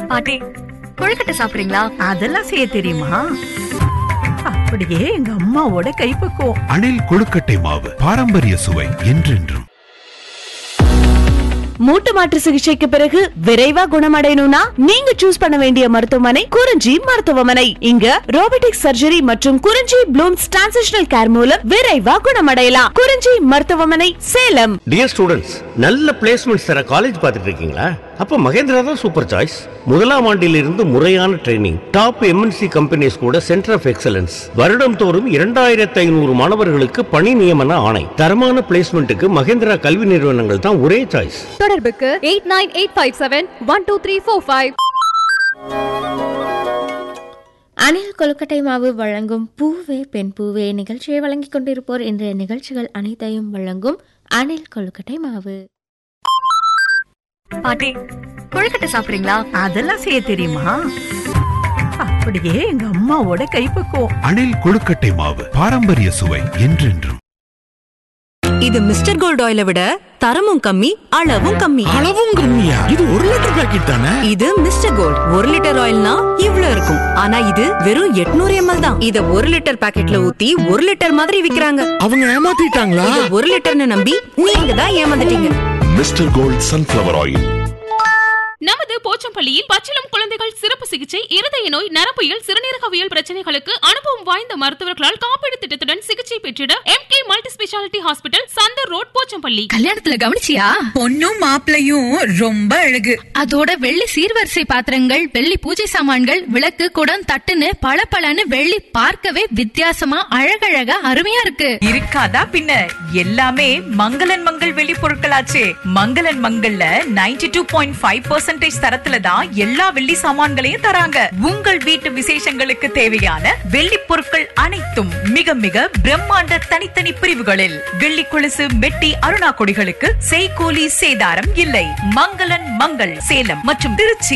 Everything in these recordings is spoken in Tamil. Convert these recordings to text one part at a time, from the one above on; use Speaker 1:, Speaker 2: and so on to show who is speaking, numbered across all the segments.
Speaker 1: பாட்டி கொழுக்கட்டை சாப்பிடுறீங்களா
Speaker 2: அதெல்லாம் செய்ய தெரியுமா அப்படியே எங்க அம்மாவோட கைப்பக்குவம்
Speaker 3: அணில் கொழுக்கட்டை மாவு பாரம்பரிய சுவை என்றென்றும்
Speaker 4: மூட்டு மாற்று சிகிச்சைக்கு பிறகு விரைவா குணமடையணும்னா நீங்க சூஸ் பண்ண வேண்டிய மருத்துவமனை குறிஞ்சி மருத்துவமனை இங்க ரோபோட்டிக் சர்ஜரி மற்றும் குறிஞ்சி ப்ளூம்ஸ் டிரான்சிஷனல் கேர் மூலம் விரைவா குணமடையலாம் குறிஞ்சி மருத்துவமனை சேலம்
Speaker 5: டியர் ஸ்டூடெண்ட்ஸ் நல்ல பிளேஸ்மெண்ட்ஸ் தர காலேஜ் பார்த்துட்டு இருக்கீங்களா அப்ப மகேந்திரா தான் சூப்பர் சாய்ஸ் முதலாம் ஆண்டிலிருந்து முறையான ட்ரைனிங் டாப் எம்என்சி கம்பெனிஸ் கூட சென்டர் ஆஃப் எக்ஸலன்ஸ் வருடம் தோறும் இரண்டாயிரத்தி ஐநூறு மாணவர்களுக்கு பணி நியமன ஆணை தரமான பிளேஸ்மெண்ட்டுக்கு மகேந்திரா கல்வி நிறுவனங்கள் தான் ஒரே சாய்ஸ்
Speaker 6: தொடர்புக்கு eight nine eight five seven one two three four five
Speaker 7: Anil கொழுக்கட்டை மாவு வழங்கும் பூவே பெண் பூவே நிகழ்ச்சியை வழங்கிக் கொண்டிருப்போர் இன்றைய நிகழ்ச்சிகள் அனைத்தையும் வழங்கும் அணில் கொழுக்கட்டை மாவு
Speaker 1: பாட்டி கொழுக்கட்டை சாப்பிடுறீங்களா
Speaker 2: அதெல்லாம் செய்ய தெரியுமா அப்படியே எங்க அம்மாவோட கைப்பக்குவம்
Speaker 3: அணில் கொழுக்கட்டை மாவு பாரம்பரிய சுவை என்றென்றும்
Speaker 8: இது மிஸ்டர் கோல்ட் ஆயிலை விட தரமும் கம்மி அளவும் கம்மி
Speaker 9: அளவும் கம்மியா இது ஒரு லிட்டர் பாக்கெட் தானே
Speaker 8: இது மிஸ்டர் கோல்ட் ஒரு லிட்டர் ஆயில்னா இவ்ளோ இருக்கும் ஆனா இது வெறும் 800 எம்எல் தான் இத ஒரு லிட்டர் பாக்கெட்ல ஊத்தி ஒரு லிட்டர் மாதிரி விக்கிறாங்க
Speaker 9: அவங்க ஏமாத்திட்டாங்களா
Speaker 8: இத ஒரு லிட்டர்னு நம்பி நீங்க தான் ஏமாந்துட்டீங்க
Speaker 9: மிஸ்டர் கோல்ட் சன்ஃபிளவர் ஆயில்
Speaker 10: நமது போச்சம்பள்ளியில் பச்சிளம் குழந்தைகள் சிறப்பு சிகிச்சை இருதய நோய் நரம்பியல் சிறுநீரகவியல் பிரச்சனைகளுக்கு அனுபவம் வாய்ந்த மருத்துவர்களால் காப்பீடு திட்டத்துடன் சிகிச்சை பெற்றிட M K multi speciality hospital Chandar road Pochampalli
Speaker 11: கல்யாணத்துல கவனிச்சியா பொண்ணும் மாப்பிளையும் ரொம்ப அழகு அதோட வெள்ளி சீர்வரிசை பாத்திரங்கள் வெள்ளி பூஜை சாமான்கள் விளக்கு குடம் தட்டுன்னு பளபளன்னு வெள்ளி பார்க்கவே வித்தியாசமா அழகழகா அருமையா இருக்கு
Speaker 12: இருக்காதா பின்ன எல்லாமே மங்களன் மங்கள் வெளி பொருட்களாச்சே மங்களன் மங்கள்ல 92.5% டூ பாயிண்ட் ஃபைவ் பர்சன்டேஜ் தரத்துல தான் எல்லா வெள்ளி சாமான்களையும் தராங்க உங்கள் வீட்டு விசேஷங்களுக்கு தேவையான வெள்ளி பொருட்கள் அனைத்தும் மிக மிக பிரம்மாண்ட தனித்தனி பிரிவுகளில் வெள்ளி கொலுசு மெட்டி அருணா கொடிகளுக்கு செய்கூலி சேதாரம் இல்லை மங்களன் மங்கள் சேலம் மற்றும் திருச்சி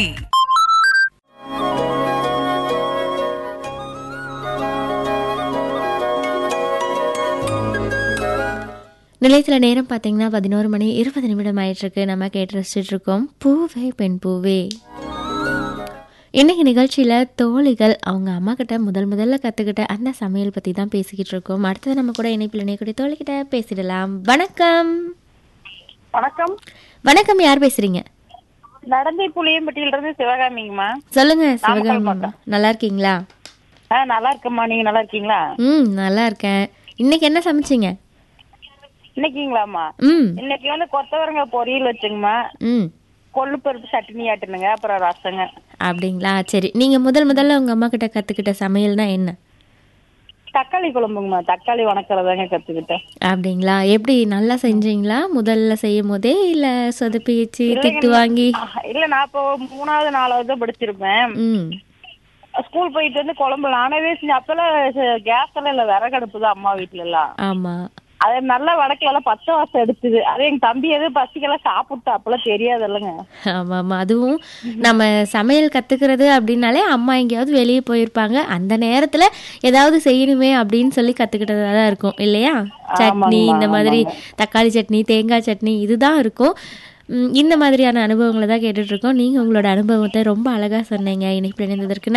Speaker 7: நிலையத்தில் நேரம் பார்த்தீங்கன்னா பதினோரு மணி இருபது நிமிடம் ஆயிட்டிருக்கு நம்ம கேட்டு ரசிச்சுட்டு இருக்கோம் பூவே பெண் பூவே இன்னைக்கு நிகழ்ச்சியில் தோழிகள் அவங்க அம்மா கிட்ட முதல் முதல்ல கற்றுக்கிட்ட அந்த சமையல் பற்றி தான் பேசிக்கிட்டு இருக்கோம் அடுத்தது நம்ம கூட இணைப்பில் இணையக்கூடிய தோழிகிட்ட பேசிடலாம் வணக்கம்
Speaker 13: வணக்கம்
Speaker 7: வணக்கம் யார் பேசுறீங்க
Speaker 13: நடந்தை புளியம்பட்டியில இருந்து சிவகாமிங்கம்மா
Speaker 7: சொல்லுங்க
Speaker 13: நாமக்கல்
Speaker 7: சிவகாமி
Speaker 13: பக்கம்.
Speaker 7: நல்லா இருக்கீங்களா
Speaker 13: ஆ நல்லா இருக்கம்மா நீங்க நல்லா இருக்கீங்களா
Speaker 7: ம் நல்லா இருக்கேன் இன்னைக்கு என்ன சமைச்சீங்க
Speaker 13: இன்னைக்குங்களாம்மா
Speaker 7: ம்
Speaker 13: இன்னைக்கு வந்து கொத்தவரங்காய் பொரியல் வச்சுங்கம்மா
Speaker 7: ம்
Speaker 13: கொள்ளு பருப்பு சட்னி ஆட்டுனுங்க அப்புறம் ரசங்க
Speaker 7: அப்படிங்களா சரி நீங்கள் முதல் முதல்ல உங்கள் அம்மா கிட்ட கற்றுக்கிட்ட சமையல்னா என்ன
Speaker 13: தக்காளி குழம்புங்கம்மா தக்காளி வணக்கிறதாங்க கத்துக்கிட்டேன்
Speaker 7: அப்படிங்களா எப்படி நல்லா செஞ்சீங்களா முதல்ல செய்யும் போதே இல்லை சொதப்பிச்சு
Speaker 13: இல்லைங்க,
Speaker 7: திட்டு வாங்கி
Speaker 13: இல்ல நான் இப்போ மூணாவது நாலாவது தான் படிச்சிருப்பேன்
Speaker 7: ம்
Speaker 13: ஸ்கூல் போயிட்டு வந்து குழம்பு நானவே செஞ்சு அப்பெல்லாம் கேஸ் எல்லாம் இல்ல விறகடுப்பு தான் அம்மா வீட்டுல எல்லாம்
Speaker 7: ஆமாம்
Speaker 13: அது நல்லா வடக்குல எல்லாம் பச்சை வாசம் எடுத்துது அது எங்க தம்பி எதுவும் பசிக்கெல்லாம் சாப்பிட்டு அப்பெல்லாம் தெரியாது இல்லைங்க
Speaker 7: ஆமாம் ஆமாம் அதுவும் நம்ம சமையல் கற்றுக்கிறது அப்படின்னாலே அம்மா எங்கேயாவது வெளியே போயிருப்பாங்க அந்த நேரத்தில் ஏதாவது செய்யணுமே அப்படின்னு சொல்லி கற்றுக்கிட்டதா தான் இருக்கும் இல்லையா சட்னி
Speaker 13: ஆமாங்கம்மா,
Speaker 7: இந்த மாதிரி
Speaker 13: ஆமாங்க.
Speaker 7: தக்காளி சட்னி தேங்காய் சட்னி இதுதான் இருக்கும் ம், இந்த மாதிரியான அனுபவங்களை தான் கேட்டுட்ருக்கோம் நீங்கள் உங்களோட அனுபவத்தை ரொம்ப அழகாக சொன்னீங்க இணைப்பில் இணைந்ததற்கு